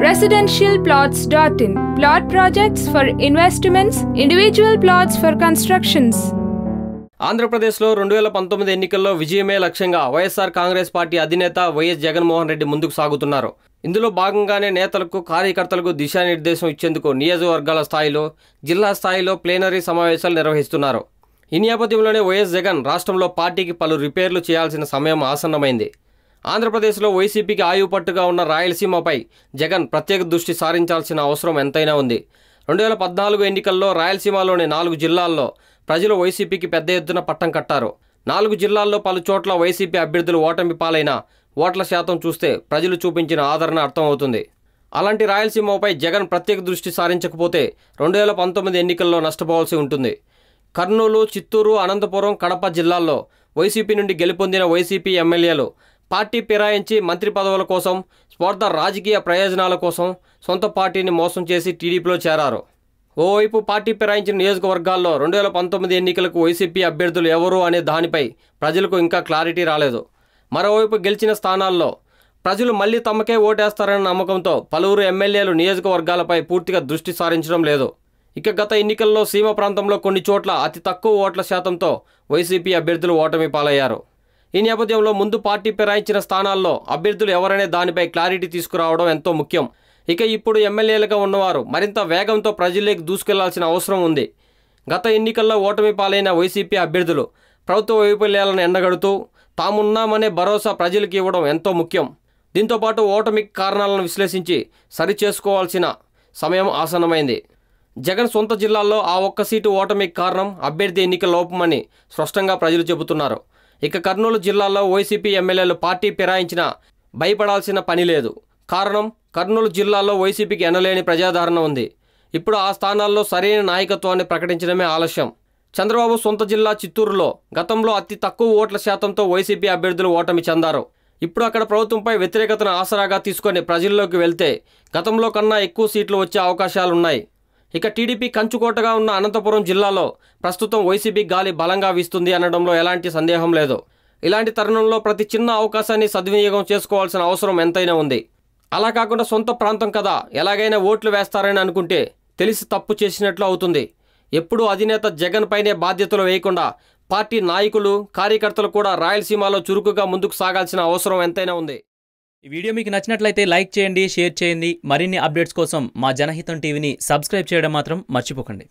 residentialplots.in plot projects for investments, individual plots for constructions. ఆంధ్రప్రదేశ్లో రెండు వేల పంతొమ్మిది ఎన్నికల్లో విజయమే లక్ష్యంగా వైఎస్ఆర్ కాంగ్రెస్ పార్టీ అధినేత వైఎస్ జగన్మోహన్ రెడ్డి ముందుకు సాగుతున్నారు ఇందులో భాగంగానే నేతలకు కార్యకర్తలకు దిశానిర్దేశం ఇచ్చేందుకు నియోజకవర్గాల స్థాయిలో జిల్లా స్థాయిలో ప్లేనరీ సమావేశాలు నిర్వహిస్తున్నారు ఈ నేపథ్యంలోనే వైఎస్ జగన్ రాష్ట్రంలో పార్టీకి పలు రిపేర్లు చేయాల్సిన సమయం ఆసన్నమైంది ఆంధ్రప్రదేశ్లో వైసీపీకి ఆయువు పట్టుగా ఉన్న రాయలసీమపై జగన్ ప్రత్యేక దృష్టి సారించాల్సిన అవసరం ఎంతైనా ఉంది రెండు వేల పద్నాలుగు ఎన్నికల్లో రాయలసీమలోని నాలుగు జిల్లాల్లో ప్రజలు వైసీపీకి పెద్ద ఎత్తున పట్టం కట్టారు నాలుగు జిల్లాల్లో పలు చోట్ల వైసీపీ అభ్యర్థులు ఓటమి పాలైన ఓట్ల శాతం చూస్తే ప్రజలు చూపించిన ఆదరణ అర్థమవుతుంది అలాంటి రాయలసీమపై జగన్ ప్రత్యేక దృష్టి సారించకపోతే రెండు వేల పంతొమ్మిది ఎన్నికల్లో నష్టపోవాల్సి ఉంటుంది కర్నూలు చిత్తూరు అనంతపురం కడప జిల్లాల్లో వైసీపీ నుండి గెలుపొందిన వైసీపీ ఎమ్మెల్యేలు పార్టీ ఫిరాయించి మంత్రి పదవుల కోసం స్వార్థ రాజకీయ ప్రయోజనాల కోసం సొంత పార్టీని మోసం చేసి టీడీపీలో చేరారు ఓవైపు పార్టీ ఫిరాయించిన నియోజకవర్గాల్లో రెండు వేల పంతొమ్మిది ఎన్నికలకు వైసీపీ అభ్యర్థులు ఎవరు అనే దానిపై ప్రజలకు ఇంకా క్లారిటీ రాలేదు మరోవైపు గెలిచిన స్థానాల్లో ప్రజలు మళ్లీ తమకే ఓటేస్తారన్న నమ్మకంతో పలువురు ఎమ్మెల్యేలు నియోజకవర్గాలపై పూర్తిగా దృష్టి సారించడం లేదు ఇక గత ఎన్నికల్లో సీమ ప్రాంతంలో కొన్ని చోట్ల అతి తక్కువ ఓట్ల శాతంతో వైసీపీ అభ్యర్థులు ఓటమి పాలయ్యారు ఈ నేపథ్యంలో ముందు పార్టీ ఫిరాయించిన స్థానాల్లో అభ్యర్థులు ఎవరనే దానిపై క్లారిటీ తీసుకురావడం ఎంతో ముఖ్యం ఇక ఇప్పుడు ఎమ్మెల్యేలుగా ఉన్నవారు మరింత వేగంతో ప్రజల్లోకి దూసుకెళ్లాల్సిన అవసరం ఉంది గత ఎన్నికల్లో ఓటమి పాలైన వైసీపీ అభ్యర్థులు ప్రభుత్వ వైఫల్యాలను ఎండగడుతూ తామున్నామనే భరోసా ప్రజలకు ఇవ్వడం ఎంతో ముఖ్యం దీంతోపాటు ఓటమికి కారణాలను విశ్లేషించి సరిచేసుకోవాల్సిన సమయం ఆసన్నమైంది జగన్ సొంత జిల్లాల్లో ఆ ఒక్క సీటు ఓటమికి కారణం అభ్యర్థి ఎన్నిక లోపమని స్పష్టంగా ప్రజలు చెబుతున్నారు ఇక కర్నూలు జిల్లాలో వైసీపీ ఎమ్మెల్యేలు పార్టీ ఫిరాయించినా భయపడాల్సిన పని లేదు కారణం కర్నూలు జిల్లాలో వైసీపీకి ఎనలేని ప్రజాదరణ ఉంది ఇప్పుడు ఆ స్థానాల్లో సరైన నాయకత్వాన్ని ప్రకటించడమే ఆలస్యం చంద్రబాబు సొంత జిల్లా చిత్తూరులో గతంలో అతి తక్కువ ఓట్ల శాతంతో వైసీపీ అభ్యర్థులు ఓటమి చెందారు ఇప్పుడు అక్కడ ప్రభుత్వంపై వ్యతిరేకతను ఆసరాగా తీసుకొని ప్రజల్లోకి వెళ్తే గతంలో కన్నా ఎక్కువ సీట్లు వచ్చే అవకాశాలున్నాయి ఇక టీడీపీ కంచుకోటగా ఉన్న అనంతపురం జిల్లాలో ప్రస్తుతం వైసీపీ గాలి బలంగా వీస్తుంది అనడంలో ఎలాంటి సందేహం లేదు ఇలాంటి తరుణంలో ప్రతి చిన్న అవకాశాన్ని సద్వినియోగం చేసుకోవాల్సిన అవసరం ఎంతైనా ఉంది అలా కాకుండా సొంత ప్రాంతం కదా ఎలాగైనా ఓట్లు వేస్తారని అనుకుంటే తెలిసి తప్పు చేసినట్లు అవుతుంది ఎప్పుడూ అధినేత జగన్ పైనే బాధ్యతలు వేయకుండా పార్టీ నాయకులు కార్యకర్తలు కూడా రాయలసీమలో చురుకుగా ముందుకు సాగాల్సిన అవసరం ఎంతైనా ఉంది ఈ వీడియో మీకు నచ్చినట్లయితే లైక్ చేయండి షేర్ చేయండి మరిన్ని అప్డేట్స్ కోసం మా జనహితం టీవీని సబ్స్క్రైబ్ చేయడం మాత్రం మర్చిపోకండి